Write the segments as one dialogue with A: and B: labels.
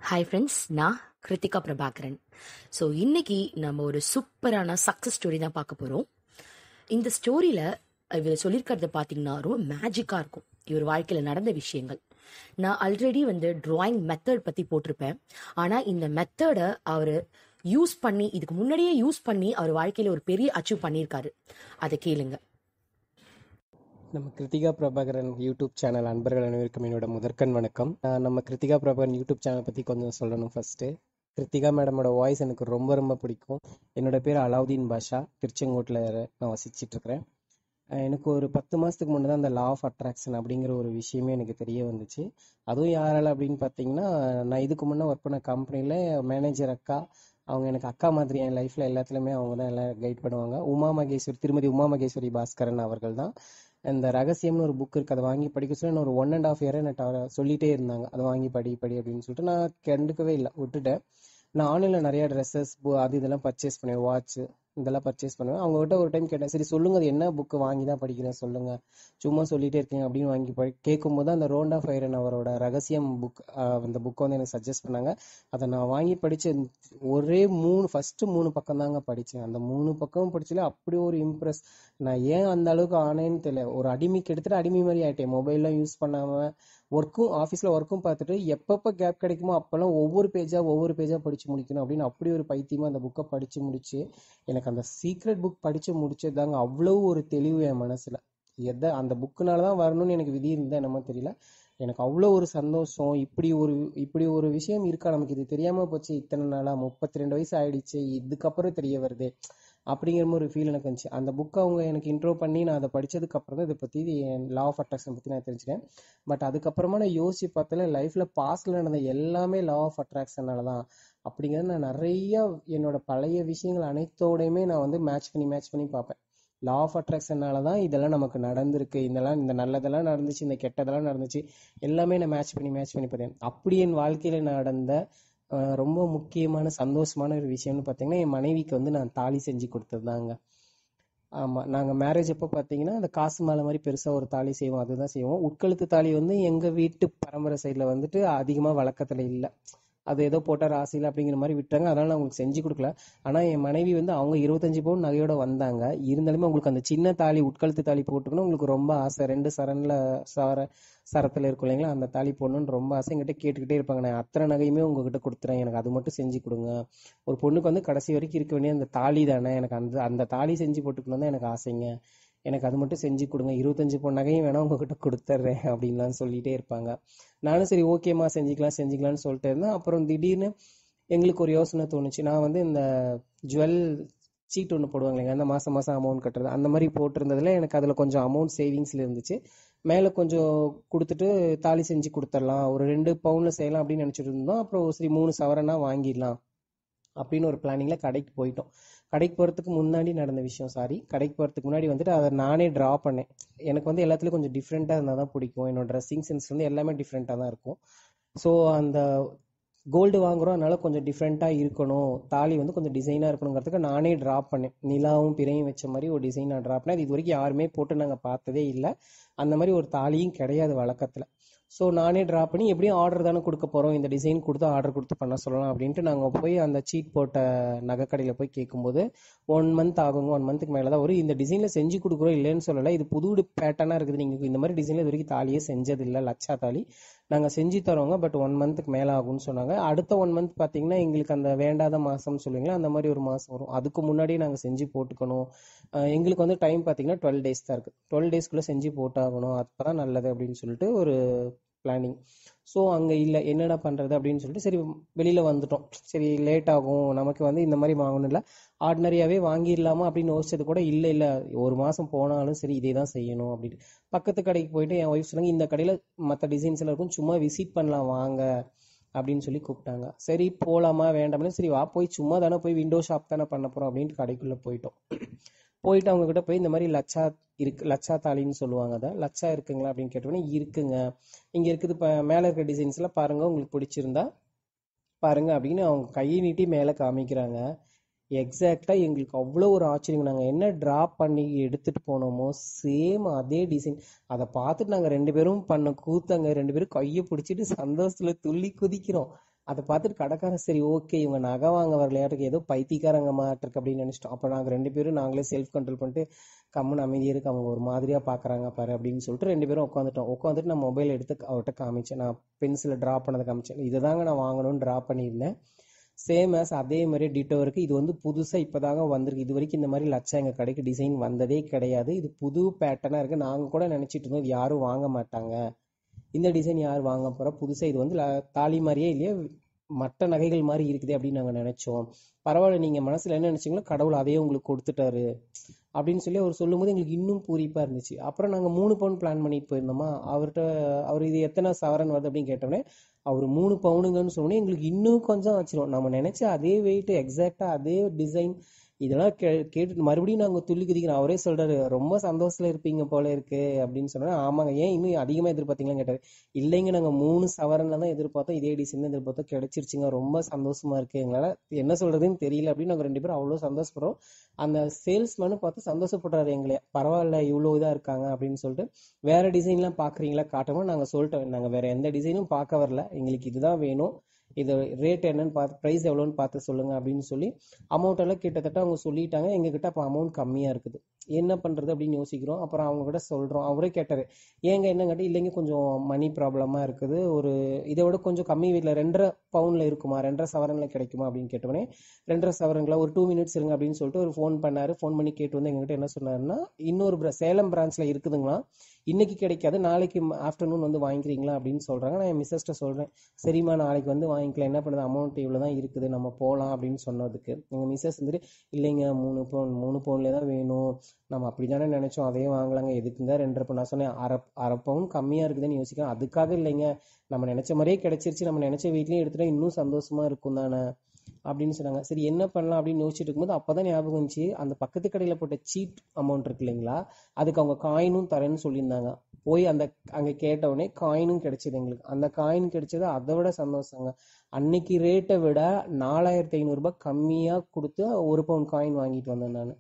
A: hi friends நான் Kiruthika Prabhakaran so இன்னைக்கு நம்ம ஒரு சூப்பரான சக்ஸஸ் ஸ்டோரி தான் பார்க்க போகிறோம் இந்த ஸ்டோரியில் இவர் சொல்லியிருக்கிறத பார்த்தீங்கன்னா ரொம்ப மேஜிக்காக இருக்கும் இவர் வாழ்க்கையில் நடந்த விஷயங்கள் நான் ஆல்ரெடி வந்து ட்ராயிங் மெத்தட் பற்றி போட்டிருப்பேன் ஆனால் இந்த மெத்தடை அவர் யூஸ் பண்ணி இதுக்கு முன்னாடியே யூஸ் பண்ணி அவர் வாழ்க்கையில் ஒரு பெரிய அச்சீவ் பண்ணியிருக்காரு அதை கேளுங்க
B: நம்ம கிருத்திகா பிரபாகரன் யூடியூப் சேனல் அன்பர்கள் அனைவருக்கும் என்னோட முதற்கண் வணக்கம் நான் நம்ம கிருத்திகா பிரபாகரன் யூடியூப் சேனல் பற்றி கொஞ்சம் சொல்லணும் ஃபர்ஸ்ட்டு கிருத்திகா மேடமோட வாய்ஸ் எனக்கு ரொம்ப ரொம்ப பிடிக்கும் என்னோட பேர் அலாவுதீன் பாஷா திருச்செங்கோட்டில் நான் வசிச்சிட்டு இருக்கிறேன் அஹ் எனக்கு ஒரு பத்து மாதத்துக்கு முன்னே தான் அந்த லா ஆஃப் அட்ராக்ஷன் அப்படிங்கிற ஒரு விஷயமே எனக்கு தெரிய வந்துச்சு அதுவும் யாரால அப்படின்னு பார்த்தீங்கன்னா நான் இதுக்கு முன்னே ஒர்க் பண்ண கம்பெனியில் மேனேஜர் அக்கா அவங்க எனக்கு அக்கா மாதிரி என் லைஃப்பில் எல்லாத்துலேயுமே அவங்க தான் எல்லாம் கைட் பண்ணுவாங்க உமா மகேஸ்வரி திருமதி உமா மகேஸ்வரி பாஸ்கரன் அவர்கள் தான் இந்த ரகசியம்னு ஒரு புக் இருக்கு அதை வாங்கி படிக்க சொல்லி நான் ஒரு ஒன் அண்ட் ஆஃப் இயரை நான் சொல்லிட்டே இருந்தாங்க அதை வாங்கி படி படி அப்படின்னு சொல்லிட்டு நான் கண்டுக்கவே இல்லை விட்டுட்டேன் நான் ஆன்லைனில் நிறைய ட்ரெஸ்ஸஸ் அது இதெல்லாம் பர்ச்சேஸ் பண்ணுவேன் வாட்ச் இதெல்லாம் பர்ச்சேஸ் பண்ணுவேன் அவங்ககிட்ட ஒரு டைம் கேட்டேன் சரி சொல்லுங்க அது என்ன புக்கு வாங்கி தான் படிக்கிறேன் சொல்லுங்க சும்மா சொல்லிட்டே இருக்கீங்க அப்படின்னு வாங்கி படி கேட்கும்போது அந்த ரோண்டா ஃபைரன் அவரோட ரகசியம் புக் அந்த புக்கை வந்து எனக்கு சஜஸ்ட் பண்ணாங்க அதை நான் வாங்கி படிச்ச ஒரே மூணு ஃபர்ஸ்ட் மூணு பக்கம் தாங்க படித்தேன் அந்த மூணு பக்கமும் படிச்சல அப்படி ஒரு இம்ப்ரெஸ் நான் ஏன் அந்த அளவுக்கு ஆனேன்னு தெரியல ஒரு அடிமைக்கு எடுத்துட்டு அடிமை மாதிரி ஆயிட்டேன் மொபைல்லாம் யூஸ் பண்ணாம ஒர்க்கும் ஆஃபீஸில் ஒர்க்கும் பார்த்துட்டு எப்பப்போ கேப் கிடைக்குமோ அப்போல்லாம் ஒவ்வொரு பேஜாக ஒவ்வொரு பேஜாக படித்து முடிக்கணும் அப்படின்னு அப்படி ஒரு பைத்தியமாக அந்த புக்கை படித்து முடிச்சு எனக்கு அந்த சீக்ரெட் புக் படித்து முடிச்சதாங்க அவ்வளோ ஒரு தெளிவு என் மனசில் எதை அந்த புக்குனால தான் வரணும்னு எனக்கு விதி இருந்தால் என்னமோ தெரியல எனக்கு அவ்வளோ ஒரு சந்தோஷம் இப்படி ஒரு இப்படி ஒரு விஷயம் இருக்கா நமக்கு இது தெரியாமல் போச்சு இத்தனை நாளாக முப்பத்தி ரெண்டு வயசு ஆயிடுச்சு இதுக்கப்புறம் தெரிய வருது அப்படிங்கிற மாதிரி ஒரு ஃபீல் எனக்கு வந்துச்சு அந்த புக்கை அவங்க எனக்கு இன்ட்ரோ பண்ணி நான் அதை படிச்சதுக்கு அப்புறம் தான் இதை பற்றி லா ஆஃப் அட்ராக்ஷன் பற்றி நான் தெரிஞ்சுக்கேன் பட் அதுக்கப்புறமா நான் யோசிச்சு பார்த்தால லைஃப்பில் பாஸ்டில் நடந்த எல்லாமே லா ஆஃப் அட்ராக்ஷனால தான் அப்படிங்கிறது நான் நிறைய என்னோட பழைய விஷயங்கள் அனைத்தோடையுமே நான் வந்து மேட்ச் பண்ணி மேட்ச் பண்ணி பார்ப்பேன் லா ஆஃப் அட்ராக்ஷனால தான் இதெல்லாம் நமக்கு நடந்திருக்கு இதெல்லாம் இந்த நல்லதெல்லாம் நடந்துச்சு இந்த கெட்டதெல்லாம் நடந்துச்சு எல்லாமே நான் மேட்ச் பண்ணி மேட்ச் பண்ணி பார்த்தேன் அப்படி என் வாழ்க்கையில் நடந்த அஹ் ரொம்ப முக்கியமான சந்தோஷமான ஒரு விஷயம்னு பார்த்தீங்கன்னா என் மனைவிக்கு வந்து நான் தாலி செஞ்சு கொடுத்ததுதாங்க ஆமாம் நாங்கள் மேரேஜ் அப்போ பார்த்தீங்கன்னா அந்த காசு மாலை மாதிரி பெருசாக ஒரு தாலி செய்வோம் அதுதான் செய்வோம் உட்கழுத்து தாலி வந்து எங்கள் வீட்டு பரம்பரை சைடில் வந்துட்டு அதிகமாக வழக்கத்தில் இல்லை அது ஏதோ போட்டால் ராசியில் அப்படிங்கிற மாதிரி விட்டாங்க அதனால நான் உங்களுக்கு செஞ்சு கொடுக்கல ஆனால் என் மனைவி வந்து அவங்க இருபத்தஞ்சு பவுன் நகையோட வந்தாங்க இருந்தாலுமே உங்களுக்கு அந்த சின்ன தாலி உட்கழுத்து தாலி போட்டுக்கணும் உங்களுக்கு ரொம்ப ஆசை ரெண்டு சரனில் சார சரத்தில் இருக்கும் இல்லைங்களா அந்த தாலி போடணும்னு ரொம்ப ஆசை எங்கிட்ட கேட்டுக்கிட்டே இருப்பாங்க நான் அத்தனை நகையுமே உங்ககிட்ட கொடுத்துறேன் எனக்கு அது மட்டும் செஞ்சு கொடுங்க ஒரு பொண்ணுக்கு வந்து கடைசி வரைக்கும் இருக்க வேண்டிய அந்த தாலி தானே எனக்கு அந்த அந்த தாலி செஞ்சு போட்டுக்கணும் தான் எனக்கு ஆசைங்க எனக்கு அது மட்டும் செஞ்சு கொடுங்க இருபத்தஞ்சு பொன் நகையும் வேணா உங்ககிட்ட கொடுத்துட்றேன் அப்படின்லாம் சொல்லிட்டே இருப்பாங்க நானும் சரி ஓகேம்மா செஞ்சுக்கலாம் செஞ்சுக்கலாம்னு சொல்லிட்டு இருந்தேன் அப்புறம் திடீர்னு எங்களுக்கு ஒரு யோசனை தோணுச்சு நான் வந்து இந்த ஜுவல் சீட் ஒன்று போடுவாங்க இல்லைங்க அந்த மாதம் மாதம் அமௌண்ட் கட்டுறது அந்த மாதிரி போட்டிருந்ததுல எனக்கு அதில் கொஞ்சம் அமௌண்ட் சேவிங்ஸில் இருந்துச்சு மேலே கொஞ்சம் கொடுத்துட்டு தாலி செஞ்சு கொடுத்துடலாம் ஒரு ரெண்டு பவுனில் செய்யலாம் அப்படின்னு நினச்சிட்டு இருந்தோம் அப்புறம் சரி மூணு சவரனா வாங்கிடலாம் அப்படின்னு ஒரு பிளானிங்கில் கடைக்கு போயிட்டோம் கடைக்கு போகிறதுக்கு முன்னாடி நடந்த விஷயம் சாரி கடைக்கு போகிறதுக்கு முன்னாடி வந்துட்டு அதை நானே ட்ரா பண்ணேன் எனக்கு வந்து எல்லாத்துலேயும் கொஞ்சம் டிஃப்ரெண்ட்டாக இருந்தால் தான் பிடிக்கும் என்னோட ட்ரெஸ்ஸிங் சென்ஸ் வந்து எல்லாமே டிஃப்ரெண்ட்டாக தான் இருக்கும் ஸோ அந்த கோல்டு வாங்குறோம் அதனால கொஞ்சம் டிஃப்ரெண்ட்டாக இருக்கணும் தாலி வந்து கொஞ்சம் டிசைனாக இருக்கணுங்கிறதுக்கு நானே ட்ரா பண்ணேன் நிலாவும் பிறையும் வச்ச மாதிரி ஒரு டிசைன் நான் ட்ரா பண்ணேன் அது இது வரைக்கும் யாருமே போட்டு நாங்கள் பார்த்ததே இல்லை அந்த மாதிரி ஒரு தாலியும் கிடையாது வழக்கத்தில் ஸோ நானே ட்ரா பண்ணி எப்படியும் ஆர்டர் தானே கொடுக்க போகிறோம் இந்த டிசைன் கொடுத்து ஆர்டர் கொடுத்து பண்ண சொல்லலாம் அப்படின்ட்டு நாங்கள் போய் அந்த சீட் போட்ட நகைக்கடையில் போய் கேட்கும்போது ஒன் மந்த் ஆகுங்க ஒன் மந்த்துக்கு மேலே தான் வரும் இந்த டிசைனில் செஞ்சு கொடுக்குறோம் இல்லைன்னு சொல்லலை இது புது பேட்டர்னாக இருக்குது நீங்கள் இந்த மாதிரி டிசைனில் இது வரைக்கும் தாலியே செஞ்சதில்லை லட்சா தாலி நாங்கள் செஞ்சு தரோங்க பட் ஒன் மந்த்துக்கு மேலே ஆகும்னு சொன்னாங்க அடுத்த ஒன் மந்த் பார்த்தீங்கன்னா எங்களுக்கு அந்த வேண்டாத மாதம் சொல்லுவீங்களா அந்த மாதிரி ஒரு மாதம் வரும் அதுக்கு முன்னாடியே நாங்கள் செஞ்சு போட்டுக்கணும் எங்களுக்கு வந்து டைம் பார்த்தீங்கன்னா டுவெல் டேஸ் தான் இருக்குது டுவெல் டேஸ்க்குள்ளே செஞ்சு போட்டாகணும் அப்போ தான் நல்லது அப்படின்னு சொல்லிட்டு ஒரு பிளானிங் ஸோ அங்கே இல்லை என்னடா பண்ணுறது அப்படின்னு சொல்லிட்டு சரி வெளியில் வந்துட்டோம் சரி லேட் ஆகும் நமக்கு வந்து இந்த மாதிரி வாங்கணும் இல்லை ஆர்டினரியாகவே வாங்கிடலாமா அப்படின்னு யோசிச்சது கூட இல்லை இல்லை ஒரு மாதம் போனாலும் சரி இதே தான் செய்யணும் அப்படின்னு பக்கத்து கடைக்கு போயிட்டு என் ஒய்ஃப் சொன்னாங்க இந்த கடையில் மற்ற டிசைன்ஸ் எல்லாம் இருக்கும் சும்மா விசிட் பண்ணலாம் வாங்க அப்படின்னு சொல்லி கூப்பிட்டாங்க சரி போகலாமா வேண்டாம்னு சரி வா போய் சும்மா தானே போய் விண்டோ ஷாப் தானே பண்ண போகிறோம் அப்படின்ட்டு கடைக்குள்ளே போயிட்டோம் போயிட்டு அவங்க கிட்ட போய் இந்த மாதிரி லட்சா இருக்கு லட்சா தாலின்னு சொல்லுவாங்க அதை லட்சா இருக்குங்களா அப்படின்னு கேட்டோன்னே இருக்குங்க இங்கே இருக்குது இப்போ மேலே இருக்க டிசைன்ஸ்லாம் பாருங்க உங்களுக்கு பிடிச்சிருந்தா பாருங்க அப்படின்னு அவங்க கையை நீட்டி மேலே காமிக்கிறாங்க எக்ஸாக்டாக எங்களுக்கு அவ்வளோ ஒரு ஆச்சரியம் நாங்கள் என்ன ட்ரா பண்ணி எடுத்துகிட்டு போனோமோ சேம் அதே டிசைன் அதை பார்த்துட்டு நாங்கள் ரெண்டு பேரும் பண்ண கூத்தாங்க ரெண்டு பேரும் கையை பிடிச்சிட்டு சந்தோஷத்தில் துள்ளி குதிக்கிறோம் அதை பார்த்துட்டு கடைக்காரன் சரி ஓகே இவங்க நகை வாங்க வரலையாட்டுக்கு ஏதோ பைத்தியக்காரங்க மாட்டிருக்கு அப்படின்னு நினைச்சிட்டோம் அப்போ நாங்கள் ரெண்டு பேரும் நாங்களே செல்ஃப் கண்ட்ரோல் பண்ணிட்டு கம்முன்னு அமைதியாக இருக்கு அவங்க ஒரு மாதிரியாக பார்க்குறாங்க பாரு அப்படின்னு சொல்லிட்டு ரெண்டு பேரும் உட்காந்துட்டோம் உட்காந்துட்டு நான் மொபைல் எடுத்து அவர்கிட்ட காமிச்சேன் நான் பென்சிலில் ட்ரா பண்ணதை காமிச்சேன் இதை தாங்க நான் வாங்கணும்னு ட்ரா பண்ணியிருந்தேன் சேம் ஆஸ் அதே மாதிரி டிட்டோ இருக்கு இது வந்து புதுசாக இப்போதாங்க வந்திருக்கு இது வரைக்கும் இந்த மாதிரி லட்சம் எங்கள் கடைக்கு டிசைன் வந்ததே கிடையாது இது புது பேட்டர்னாக இருக்குது நாங்கள் கூட நினச்சிட்டு இருந்தோம் இது யாரும் வாங்க மாட்டாங்க இந்த டிசைன் யார் வாங்க போகிறா புதுசாக இது வந்து ல- தாலி மாதிரியே இல்லையா மற்ற நகைகள் மாதிரி இருக்குது அப்படின்னு நாங்கள் நினச்சோம் பரவாயில்ல நீங்கள் மனசில் என்ன நினச்சிங்களோ கடவுள் அதையே உங்களுக்கு கொடுத்துட்டாரு அப்படின்னு சொல்லி அவர் சொல்லும்போது எங்களுக்கு இன்னும் பூரிப்பாக இருந்துச்சு அப்புறம் நாங்கள் மூணு பவுன் பிளான் பண்ணிட்டு போயிருந்தோமா அவர்கிட்ட அவர் இது எத்தனை சவரன் வருது அப்படின்னு கேட்டோடனே அவர் மூணு பவுனுங்கன்னு சொன்னோடனே எங்களுக்கு இன்னும் கொஞ்சம் ஆச்சிரும் நம்ம நினைச்ச அதே வெயிட் எக்ஸாக்டா அதே டிசைன் இதெல்லாம் கே கேட்டு மறுபடியும் நாங்கள் துள்ளி குதிக்கிறோம் அவரே சொல்றாரு ரொம்ப சந்தோஷத்துல இருப்பீங்க போல இருக்கு அப்படின்னு சொன்னா ஆமாங்க ஏன் இன்னும் அதிகமா எதிர்பார்த்தீங்களான்னு கேட்டாரு இல்லைங்க நாங்க மூணு சவரன்ல தான் எதிர்பார்த்தோம் இதே டிசைன் தான் எதிர்பார்த்தோம் கிடைச்சிருச்சுங்க ரொம்ப சந்தோஷமா இருக்கு எங்களால என்ன சொல்றதுன்னு தெரியல அப்படின்னு நாங்க ரெண்டு பேரும் அவ்வளவு சந்தோஷப்படுறோம் அந்த சேல்ஸ்மேனும் பார்த்து சந்தோஷப்படுறாரு எங்களை பரவாயில்ல இவ்வளவு இதா இருக்காங்க அப்படின்னு சொல்லிட்டு வேற டிசைன்லாம் பாக்குறீங்களா காட்டவும் நாங்க சொல்லிட்டோம் நாங்க வேற எந்த டிசைனும் பார்க்க வரல எங்களுக்கு இதுதான் வேணும் இது ரேட் என்னன்னு பார்த்து ப்ரைஸ் எவ்வளோன்னு பார்த்து சொல்லுங்க அப்படின்னு சொல்லி அமௌண்ட் எல்லாம் கிட்டத்தட்ட அவங்க சொல்லிட்டாங்க எங்ககிட்ட அப்போ அமௌண்ட் கம்மியா இருக்குது என்ன பண்றது அப்படின்னு யோசிக்கிறோம் அப்புறம் அவங்க கிட்ட சொல்றோம் அவரே கேட்டாரு ஏங்க என்னங்காட்டி இல்லைங்க கொஞ்சம் மணி ப்ராப்ளமா இருக்குது ஒரு இதை விட கொஞ்சம் கம்மி வீட்டில் ரெண்டரை பவுன்ல இருக்குமா ரெண்டரை சவரன்ல கிடைக்குமா அப்படின்னு கேட்டோடனே ரெண்டரை சவரன்ல ஒரு டூ மினிட்ஸ் இருங்க அப்படின்னு சொல்லிட்டு ஒரு ஃபோன் பண்ணாரு ஃபோன் பண்ணி கேட்டு வந்து எங்ககிட்ட என்ன சொன்னாருன்னா இன்னொரு bra- சேலம் பிரான்ச்ல இருக்குதுங்களா இன்னைக்கு கிடைக்காது நாளைக்கு ஆஃப்டர்நூன் வந்து வாங்கிக்கிறீங்களா அப்படின்னு சொல்றாங்க நான் என் மிஸ்ஸஸ்ட்ட சொல்றேன் சரிம்மா நாளைக்கு வந்து வாங்கிக்கலாம் என்ன பண்ணுது அமௌண்ட் இவ்வளோ தான் இருக்குது நம்ம போகலாம் அப்படின்னு சொன்னதுக்கு எங்கள் மிஸ்ஸஸ் வந்துட்டு இல்லைங்க மூணு பவுன் மூணு பவுன்ல தான் வேணும் நம்ம அப்படிதானே நினைச்சோம் அதே வாங்கலாங்க எதுக்குங்க ரெண்டரை பவுன் நான் சொன்னேன் அரை அரை பவுன் கம்மியா இருக்குதுன்னு யோசிக்கிறேன் அதுக்காக இல்லைங்க நம்ம நினைச்ச மாதிரியே கிடைச்சிருச்சு நம்ம நினைச்ச வீட்லயும் எடுத்துட்டா இன்னும் சந்தோஷமா இருக்கும் தானே அப்படின்னு சொன்னாங்க சரி என்ன பண்ணலாம் அப்படின்னு யோசிச்சுட்டு இருக்கும்போது அப்பதான் ஞாபகம் வந்துச்சு அந்த பக்கத்து கடையில போட்ட சீட் அமௌண்ட் இருக்கு இல்லைங்களா அதுக்கு அவங்க காயினும் தரேன்னு சொல்லியிருந்தாங்க போய் அந்த அங்க கேட்ட உடனே காயினும் கிடைச்சது எங்களுக்கு அந்த காயின் கிடைச்சது அதை விட சந்தோஷங்க அன்னைக்கு ரேட்டை விட நாலாயிரத்தி ஐநூறு ரூபாய் கம்மியா கொடுத்து ஒரு பவுன் காயின் வாங்கிட்டு வந்தேன் நான்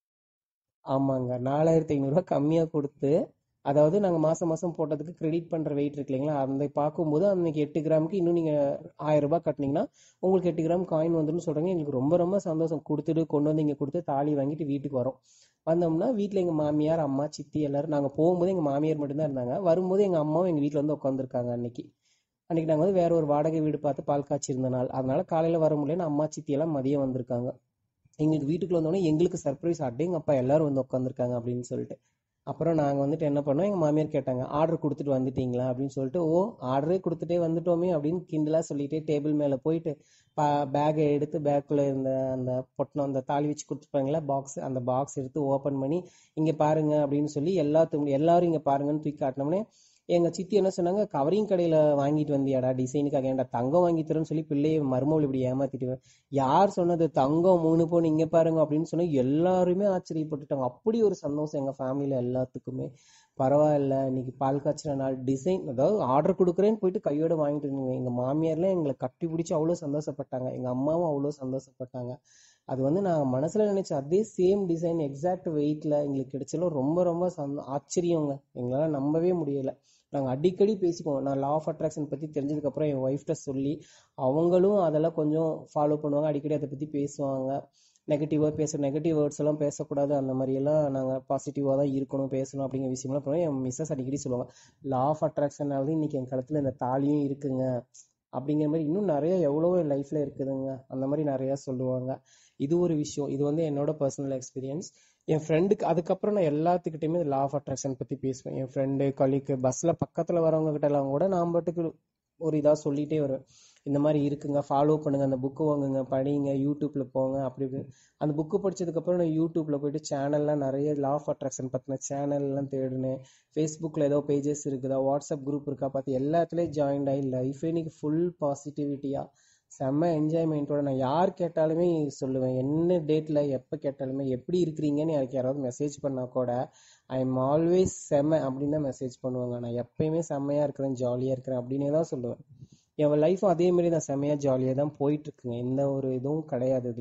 B: ஆமாங்க நாலாயிரத்தி ஐநூறு ரூபாய் கம்மியா கொடுத்து அதாவது நாங்க மாசம் மாசம் போட்டதுக்கு கிரெடிட் பண்ற வெயிட் இருக்கு இல்லைங்களா அந்த பார்க்கும்போது அன்னைக்கு எட்டு கிராமுக்கு இன்னும் நீங்க ஆயிரம் ரூபாய் கட்டினீங்கன்னா உங்களுக்கு எட்டு கிராம் காயின் வந்துடும் சொல்றாங்க எங்களுக்கு ரொம்ப ரொம்ப சந்தோஷம் கொடுத்துட்டு கொண்டு வந்து இங்க கொடுத்து தாலி வாங்கிட்டு வீட்டுக்கு வரோம் வந்தோம்னா வீட்ல எங்க மாமியார் அம்மா சித்தி எல்லாரும் நாங்க போகும்போது எங்க மாமியார் மட்டும்தான் இருந்தாங்க வரும்போது எங்க அம்மாவும் எங்க வீட்ல வந்து உட்காந்துருக்காங்க அன்னைக்கு அன்னைக்கு நாங்க வந்து வேற ஒரு வாடகை வீடு பார்த்து பால் காய்ச்சிருந்த நாள் அதனால காலையில வர முடியலன்னு அம்மா சித்தி எல்லாம் மதியம் வந்திருக்காங்க எங்களுக்கு வீட்டுக்குள்ள வந்தோடனே எங்களுக்கு சர்ப்ரைஸ் அட்டேங்க அப்பா எல்லாரும் வந்து உட்காந்துருக்காங்க அப்படின்னு சொல்லிட்டு அப்புறம் நாங்க வந்துட்டு என்ன பண்ணோம் எங்க மாமியார் கேட்டாங்க ஆர்டர் கொடுத்துட்டு வந்துட்டீங்களா அப்படின்னு சொல்லிட்டு ஓ ஆர்டரே கொடுத்துட்டே வந்துட்டோமே அப்படின்னு கிண்டலா சொல்லிட்டு டேபிள் மேல போயிட்டு பேக்கை எடுத்து பேக்குள்ள இருந்த அந்த பொட்டணம் அந்த தாலி வச்சு கொடுத்துருப்பாங்களா பாக்ஸ் அந்த பாக்ஸ் எடுத்து ஓபன் பண்ணி இங்க பாருங்க அப்படின்னு சொல்லி எல்லாத்துக்கும் எல்லாரும் இங்க பாருங்கன்னு தூக்கி காட்டினோம்னே எங்க சித்தி என்ன சொன்னாங்க கவரிங் கடையில வாங்கிட்டு வந்தியாடா டிசைனுக்காக ஏன்டா தங்கம் வாங்கி தரேன்னு சொல்லி பிள்ளைய மருமகள் இப்படி ஏமாத்திட்டு யார் சொன்னது தங்கம் மூணு பவுன் இங்க பாருங்க அப்படின்னு சொன்னா எல்லாருமே ஆச்சரியப்பட்டுட்டாங்க அப்படி ஒரு சந்தோஷம் எங்க ஃபேமிலியில எல்லாத்துக்குமே பரவாயில்ல இன்னைக்கு பால் காய்ச்சின நாள் டிசைன் அதாவது ஆர்டர் கொடுக்குறேன்னு போயிட்டு கையோட வாங்கிட்டு இருந்தீங்க எங்க மாமியார்லாம் எங்களை கட்டி பிடிச்சி அவ்வளவு சந்தோஷப்பட்டாங்க எங்க அம்மாவும் அவ்வளவு சந்தோஷப்பட்டாங்க அது வந்து நான் மனசுல நினைச்ச அதே சேம் டிசைன் எக்ஸாக்ட் வெயிட்ல எங்களுக்கு கிடைச்சல ரொம்ப ரொம்ப சந்தோ ஆச்சரியங்க எங்களால நம்பவே முடியல நாங்க அடிக்கடி பேசிக்குவோம் நான் லா ஆஃப் அட்ராக்ஷன் பத்தி தெரிஞ்சதுக்கு அப்புறம் என் ஒய்ஃப்ட்ட சொல்லி அவங்களும் அதெல்லாம் கொஞ்சம் ஃபாலோ பண்ணுவாங்க அடிக்கடி அதை பத்தி பேசுவாங்க நெகட்டிவா பேச நெகட்டிவ் வேர்ட்ஸ் எல்லாம் பேசக்கூடாது அந்த மாதிரி எல்லாம் நாங்க பாசிட்டிவா தான் இருக்கணும் பேசணும் அப்படிங்கிற விஷயம்லாம் பண்ணுவோம் என் மிஸ்ஸஸ் அடிக்கடி சொல்லுவாங்க லா ஆஃப் அட்ராக்ஷனாவது இன்னைக்கு என் கழுத்துல இந்த தாலியும் இருக்குங்க அப்படிங்கிற மாதிரி இன்னும் நிறைய எவ்வளவோ லைஃப்ல இருக்குதுங்க அந்த மாதிரி நிறைய சொல்லுவாங்க இது ஒரு விஷயம் இது வந்து என்னோட பர்சனல் எக்ஸ்பீரியன்ஸ் என் ஃப்ரெண்டுக்கு அதுக்கப்புறம் நான் எல்லாத்துக்கிட்டையுமே லா ஆஃப் அட்ராக்ஷன் பத்தி பேசுவேன் என் ஃப்ரெண்டு கலிக்கு பஸ்ல பக்கத்துல வரவங்க கிட்ட எல்லாம் கூட நான் பாட்டுக்கு ஒரு இதா சொல்லிட்டே வருவேன் இந்த மாதிரி இருக்குங்க ஃபாலோ பண்ணுங்க அந்த புக்கு வாங்குங்க படிங்க யூடியூப்ல போங்க அப்படி இப்படி அந்த புக்கு படிச்சதுக்கு அப்புறம் நான் யூடியூப்ல போயிட்டு சேனல்லாம் நிறைய லா ஆஃப் அட்ராக்ஷன் பத்தின சேனல் எல்லாம் தேடினேன் ஃபேஸ்புக்ல ஏதோ பேஜஸ் இருக்குதா வாட்ஸ்அப் குரூப் இருக்கா பார்த்து எல்லாத்துலயும் ஜாயின் ஆகி லைஃபே இன்னைக்கு ஃபுல் பாசிட்டிவிட்டியா செம்ம என்ஜாய்மெண்ட்டோட நான் யார் கேட்டாலுமே சொல்லுவேன் என்ன டேட்ல எப்ப கேட்டாலுமே எப்படி இருக்கிறீங்கன்னு எனக்கு யாராவது மெசேஜ் பண்ணா கூட ஐ எம் ஆல்வேஸ் செம்ம அப்படின்னு தான் மெசேஜ் பண்ணுவாங்க நான் எப்பயுமே செம்மையா இருக்கிறேன் ஜாலியா இருக்கிறேன் அப்படின்னே தான் சொல்லுவேன் என் லைஃப்பும் அதே மாதிரி தான் செம்மையா ஜாலியா தான் போயிட்டு இருக்குங்க எந்த ஒரு இதுவும் கிடையாது இதுல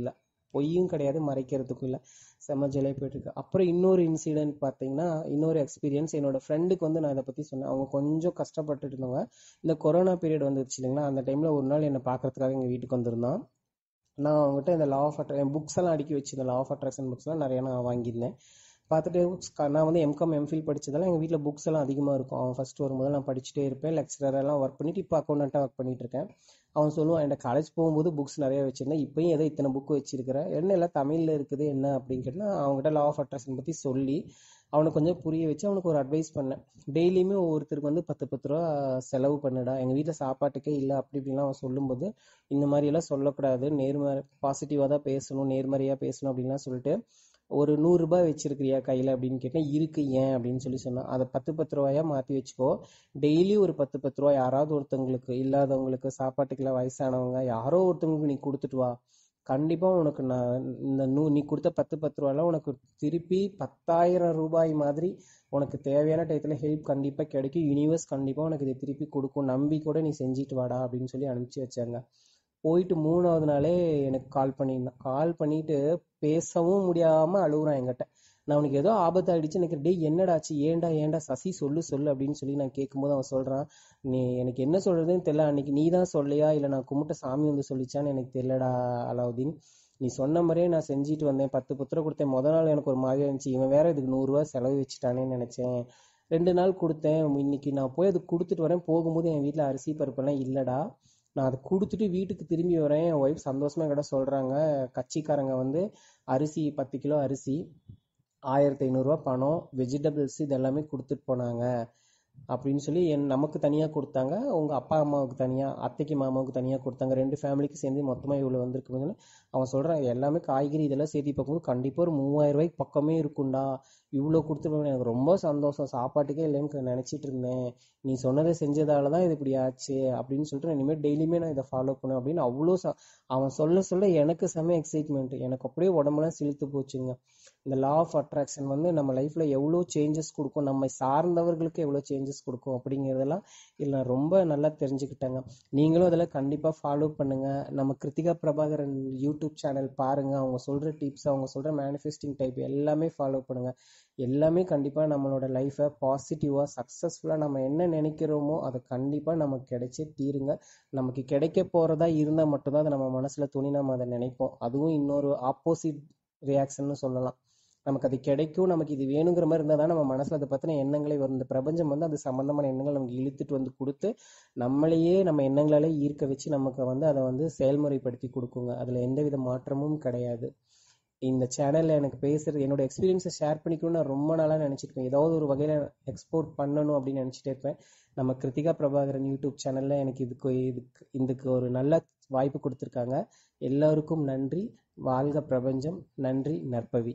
B: பொய்யும் கிடையாது மறைக்கிறதுக்கும் இல்லை செம்ம ஜாலியாக போயிட்டுருக்கு அப்புறம் இன்னொரு இன்சிடென்ட் பார்த்தீங்கன்னா இன்னொரு எக்ஸ்பீரியன்ஸ் என்னோட ஃப்ரெண்டுக்கு வந்து நான் இதை பற்றி சொன்னேன் அவங்க கொஞ்சம் கஷ்டப்பட்டுட்டு இருந்தவங்க இந்த கொரோனா பீரியட் வந்துருச்சு இல்லைங்களா அந்த டைமில் ஒரு நாள் என்னை பார்க்கறதுக்காக எங்கள் வீட்டுக்கு வந்திருந்தான் நான் அவங்ககிட்ட இந்த லா ஆஃப் அட்ரா புக்ஸ் எல்லாம் அடுக்கி வச்சிருந்தேன் லா ஆஃப் அட்ராக்ஷன் புக்ஸ்லாம் நிறைய நான் வாங்கியிருந்தேன் பார்த்துட்டு க- நான் வந்து எம்காம் எம்ஃபில் படிச்சதால எங்கள் வீட்டில் புக்ஸ் எல்லாம் அதிகமாக இருக்கும் அவன் ஃபர்ஸ்ட் வரும்போது நான் படிச்சுட்டே இருப்பேன் லெக்சரர் எல்லாம் ஒர்க் பண்ணிட்டு இப்போ அக்கௌண்டண்ட்டாக ஒர்க் பண்ணிட்டு இருக்கேன் அவன் சொல்லுவான் என்கிட்ட காலேஜ் போகும்போது புக்ஸ் நிறைய வச்சிருந்தேன் இப்பயும் ஏதோ இத்தனை புக் வச்சிருக்கிற என்ன எல்லாம் தமிழில் இருக்குது என்ன அப்படின்னு கேட்டா அவங்ககிட்ட லா ஆஃப் அட்ராக்ஷன் பற்றி சொல்லி அவனுக்கு கொஞ்சம் புரிய வச்சு அவனுக்கு ஒரு அட்வைஸ் பண்ணேன் டெய்லியுமே ஒவ்வொருத்தருக்கு வந்து பத்து பத்து ரூபா செலவு பண்ணுடா எங்கள் வீட்டில் சாப்பாட்டுக்கே இல்லை அப்படி இப்படிலாம் அவன் சொல்லும்போது இந்த மாதிரி எல்லாம் சொல்லக்கூடாது நேர்மறை பாசிட்டிவாக தான் பேசணும் நேர்மறையாக பேசணும் அப்படின்லாம் சொல்லிட்டு ஒரு நூறுரூபா வச்சிருக்கிறியா கையில் அப்படின்னு கேட்டேன் இருக்கு ஏன் அப்படின்னு சொல்லி சொன்னான் அதை பத்து பத்து ரூபாயா மாற்றி வச்சுக்கோ டெய்லி ஒரு பத்து பத்து ரூபா யாராவது ஒருத்தவங்களுக்கு இல்லாதவங்களுக்கு சாப்பாட்டுக்கெல்லாம் வயசானவங்க யாரோ ஒருத்தவங்களுக்கு நீ கொடுத்துட்டு வா கண்டிப்பா உனக்கு நான் இந்த நூ நீ கொடுத்த பத்து பத்து ரூபாலாம் உனக்கு திருப்பி பத்தாயிரம் ரூபாய் மாதிரி உனக்கு தேவையான டயத்துல ஹெல்ப் கண்டிப்பா கிடைக்கும் யூனிவர்ஸ் கண்டிப்பா உனக்கு இதை திருப்பி கொடுக்கும் நம்பி கூட நீ செஞ்சுட்டு வாடா அப்படின்னு சொல்லி அனுப்பிச்சு வச்சாங்க போயிட்டு மூணாவது நாளே எனக்கு கால் பண்ணியிருந்தான் கால் பண்ணிட்டு பேசவும் முடியாம அழுகுறான் என்கிட்ட நான் அவனுக்கு ஏதோ ஆபத்து ஆயிடுச்சு எனக்கு டேய் என்னடாச்சு ஏன்டா ஏன்டா சசி சொல்லு சொல்லு அப்படின்னு சொல்லி நான் கேட்கும்போது அவன் சொல்றான் நீ எனக்கு என்ன சொல்றதுன்னு தெரியல அன்னைக்கு நீ தான் சொல்லையா இல்லை நான் கும்பிட்ட சாமி வந்து சொல்லிச்சான்னு எனக்கு தெரியலடா அலாவுதீன் நீ சொன்ன மாதிரியே நான் செஞ்சுட்டு வந்தேன் பத்து புத்திரம் கொடுத்தேன் முத நாள் எனக்கு ஒரு மாதிரியா இருந்துச்சு இவன் வேற இதுக்கு நூறுரூவா செலவு வச்சுட்டானேன்னு நினைச்சேன் ரெண்டு நாள் கொடுத்தேன் இன்னைக்கு நான் போய் அது கொடுத்துட்டு வரேன் போகும்போது என் வீட்டில் அரிசி பருப்பெல்லாம் இல்லடா நான் அதை கொடுத்துட்டு வீட்டுக்கு திரும்பி வரேன் என் ஒய்ஃப் சந்தோஷமா கிட்ட சொல்றாங்க கட்சிக்காரங்க வந்து அரிசி பத்து கிலோ அரிசி ஆயிரத்தி ஐநூறுரூவா பணம் வெஜிடபிள்ஸ் இது எல்லாமே கொடுத்துட்டு போனாங்க அப்படின்னு சொல்லி என் நமக்கு தனியாக கொடுத்தாங்க உங்கள் அப்பா அம்மாவுக்கு தனியாக அத்தைக்கு மாமாவுக்கு தனியாக கொடுத்தாங்க ரெண்டு ஃபேமிலிக்கு சேர்ந்து மொத்தமாக இவ்வளோ வந்திருக்குன்னு அவன் சொல்கிறான் எல்லாமே காய்கறி இதெல்லாம் சேர்த்து பார்க்கும்போது கண்டிப்பாக ஒரு மூவாயிரம் ரூபாய்க்கு பக்கமே இருக்கும்டா இவ்வளோ கொடுத்துருவாங்க எனக்கு ரொம்ப சந்தோஷம் சாப்பாட்டுக்கே இல்லைன்னு நினச்சிட்டு இருந்தேன் நீ சொன்னதை செஞ்சதால தான் இது இப்படி ஆச்சு அப்படின்னு சொல்லிட்டு நான் இனிமேல் டெய்லியுமே நான் இதை ஃபாலோ பண்ணுவேன் அப்படின்னு அவ்வளோ ச- அவன் சொல்ல சொல்ல எனக்கு செம எக்ஸைட்மெண்ட் எனக்கு அப்படியே உடம்புலாம் சிலுத்து போச்சுங்க இந்த லா ஆஃப் அட்ராக்ஷன் வந்து நம்ம லைஃப்ல எவ்வளோ சேஞ்சஸ் கொடுக்கும் நம்மை சார்ந்தவர்களுக்கு எவ்வளோ சேஞ்சஸ் கொடுக்கும் அப்படிங்கிறதெல்லாம் இதில் நான் ரொம்ப நல்லா தெரிஞ்சுக்கிட்டேங்க நீங்களும் அதெல்லாம் கண்டிப்பாக ஃபாலோ பண்ணுங்க நம்ம கிருத்திகா பிரபாகரன் யூடியூப் சேனல் பாருங்க அவங்க சொல்ற டிப்ஸ் அவங்க சொல்ற மேனிஃபெஸ்டிங் டைப் எல்லாமே ஃபாலோ பண்ணுங்க எல்லாமே கண்டிப்பாக நம்மளோட லைஃப்பை பாசிட்டிவாக சக்ஸஸ்ஃபுல்லாக நம்ம என்ன நினைக்கிறோமோ அது கண்டிப்பாக நமக்கு கிடைச்சே தீருங்க நமக்கு கிடைக்க போகிறதா இருந்தால் மட்டும்தான் அதை நம்ம மனசில் துணி நம்ம அதை நினைப்போம் அதுவும் இன்னொரு ஆப்போசிட் ரியாக்ஷன்னு சொல்லலாம் நமக்கு அது கிடைக்கும் நமக்கு இது வேணுங்கிற மாதிரி இருந்தால் தான் நம்ம மனசில் அதை பற்றின எண்ணங்களே வரும் இந்த பிரபஞ்சம் வந்து அது சம்மந்தமான எண்ணங்கள் நமக்கு இழுத்துட்டு வந்து கொடுத்து நம்மளையே நம்ம எண்ணங்களாலே ஈர்க்க வச்சு நமக்கு வந்து அதை வந்து செயல்முறைப்படுத்தி கொடுக்குங்க அதில் எந்தவித மாற்றமும் கிடையாது இந்த சேனல்ல எனக்கு பேசுறது என்னோட எக்ஸ்பீரியன்ஸை ஷேர் பண்ணிக்கணும்னு நான் ரொம்ப நாளா நினைச்சிருக்கேன் ஏதாவது ஒரு வகையில எக்ஸ்போர்ட் பண்ணணும் அப்படின்னு நினைச்சிட்டே இருப்பேன் நம்ம கிருத்திகா பிரபாகரன் யூடியூப் சேனல்ல எனக்கு இதுக்கு இதுக்கு இதுக்கு ஒரு நல்ல வாய்ப்பு கொடுத்துருக்காங்க எல்லாருக்கும் நன்றி வாழ்க பிரபஞ்சம் நன்றி நற்பவி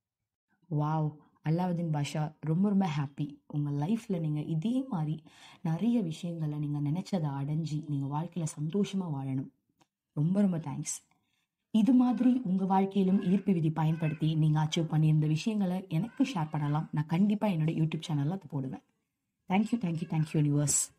A: வாவ் அல்லாவுதீன் பாஷா ரொம்ப ரொம்ப ஹாப்பி உங்கள் லைஃப்பில் நீங்கள் இதே மாதிரி நிறைய விஷயங்களை நீங்கள் நினச்சதை அடைஞ்சி நீங்கள் வாழ்க்கையில் சந்தோஷமாக வாழணும் ரொம்ப ரொம்ப தேங்க்ஸ் இது மாதிரி உங்கள் வாழ்க்கையிலும் ஈர்ப்பு விதி பயன்படுத்தி நீங்கள் அச்சீவ் பண்ணியிருந்த விஷயங்களை எனக்கு ஷேர் பண்ணலாம் நான் கண்டிப்பாக என்னோட யூடியூப் சேனலில் அதை போடுவேன் தேங்க்யூ தேங்க்யூ தேங்க்யூ யூனிவர்ஸ்